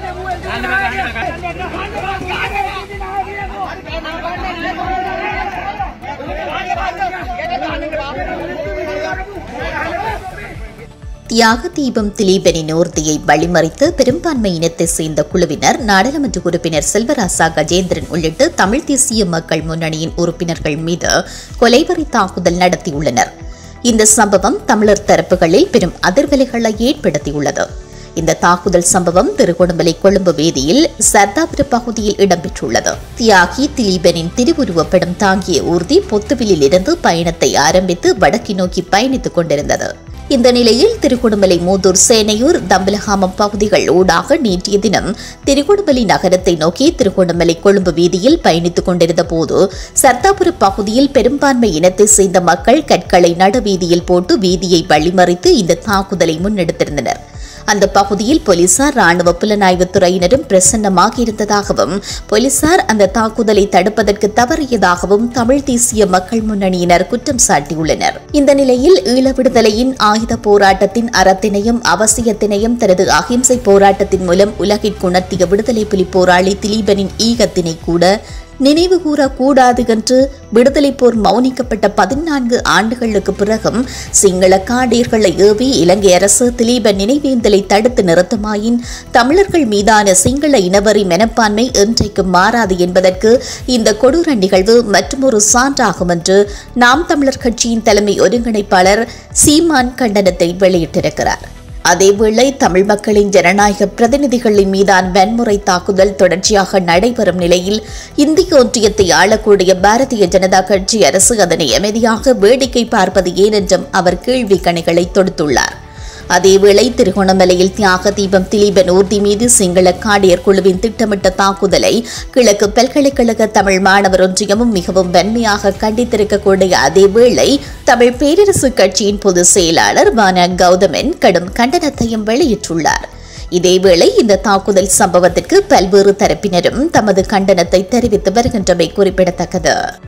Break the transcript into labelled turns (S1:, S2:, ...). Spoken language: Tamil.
S1: தியாக தீபம் திலீபனின் ஊர்தியை வழிமறித்து பெரும்பான்மை இனத்தை சேர்ந்த குழுவினர் நாடாளுமன்ற உறுப்பினர் செல்வராசா கஜேந்திரன் உள்ளிட்ட தமிழ் தேசிய மக்கள் முன்னணியின் உறுப்பினர்கள் மீது கொலைவரி தாக்குதல் நடத்தியுள்ளனர் இந்த சம்பவம் தமிழர் தரப்புகளில் பெரும் அதிர்வலைகளை ஏற்படுத்தியுள்ளது இந்த தாக்குதல் சம்பவம் திருகோணமலை கொழும்பு வீதியில் சர்தாபுர பகுதியில் இடம்பெற்றுள்ளது தியாகி திலீபனின் திருவுருவப்படம் தாங்கிய ஊர்தி பொத்துவிலில் இருந்து பயணத்தை ஆரம்பித்து வடக்கு நோக்கி பயணித்துக் கொண்டிருந்தது இந்த நிலையில் திருகோணமலை மூதூர் சேனையூர் தம்பலகாமம் பகுதிகள் ஊடாக நேற்றைய தினம் திருகோணமலை நகரத்தை நோக்கி திருகோணமலை கொழும்பு வீதியில் பயணித்துக் கொண்டிருந்த போது சர்தாபுர பகுதியில் பெரும்பான்மை இனத்தை சேர்ந்த மக்கள் கற்களை நடுவீதியில் போட்டு வீதியை வழிமறித்து இந்த தாக்குதலை முன்னெடுத்திருந்தனர் அந்த பகுதியில் போலீசார் ராணுவ புலனாய்வுத் துறையினரும் பிரசன்னமாக இருந்ததாகவும் போலீசார் அந்த தாக்குதலை தடுப்பதற்கு தவறியதாகவும் தமிழ் தேசிய மக்கள் முன்னணியினர் குற்றம் சாட்டியுள்ளனர் இந்த நிலையில் ஈழ விடுதலையின் ஆயுத போராட்டத்தின் அறத்தினையும் அவசியத்தினையும் தனது அகிம்சை போராட்டத்தின் மூலம் உலகிற்கு உணர்த்திய விடுதலை புலி போராளி திலீபனின் ஈகத்தினை கூட நினைவு கூறக்கூடாது என்று விடுதலை போர் மௌனிக்கப்பட்ட பதினான்கு ஆண்டுகளுக்கு பிறகும் சிங்கள காடீர்களை ஏவி இலங்கை அரசு திலீபன் நினைவேந்தலை தடுத்து நிறுத்துமாயின் தமிழர்கள் மீதான சிங்கள இனவரி மனப்பான்மை என்றைக்கும் மாறாது என்பதற்கு இந்த கொடூர நிகழ்வு மற்றொரு சான்றாகும் என்று நாம் தமிழர் கட்சியின் தலைமை ஒருங்கிணைப்பாளர் சீமான் கண்டனத்தை வெளியிட்டிருக்கிறார் அதேவேளை தமிழ் மக்களின் ஜனநாயக பிரதிநிதிகளின் மீதான வன்முறை தாக்குதல் தொடர்ச்சியாக நடைபெறும் நிலையில் இந்திய ஒன்றியத்தை ஆளக்கூடிய பாரதிய ஜனதா கட்சி அரசு அதனை அமைதியாக வேடிக்கை பார்ப்பது ஏன் என்றும் அவர் கேள்வி கணைகளை தொடுத்துள்ளார் அதேவேளை திருகோணமலையில் தியாக தீபம் திலீபன் ஊர்தி மீது சிங்கள காடியர் குழுவின் திட்டமிட்ட தாக்குதலை கிழக்கு பல்கலைக்கழக தமிழ் மாணவர் ஒன்றியமும் மிகவும் வன்மையாக கண்டித்திருக்கக்கூடிய அதேவேளை தமிழ் பேரரசு கட்சியின் பொதுச் செயலாளர் வான கௌதமன் கடும் கண்டனத்தையும் வெளியிட்டுள்ளார் இதேவேளை இந்த தாக்குதல் சம்பவத்திற்கு பல்வேறு தரப்பினரும் தமது கண்டனத்தை தெரிவித்து வருகின்றமை குறிப்பிடத்தக்கது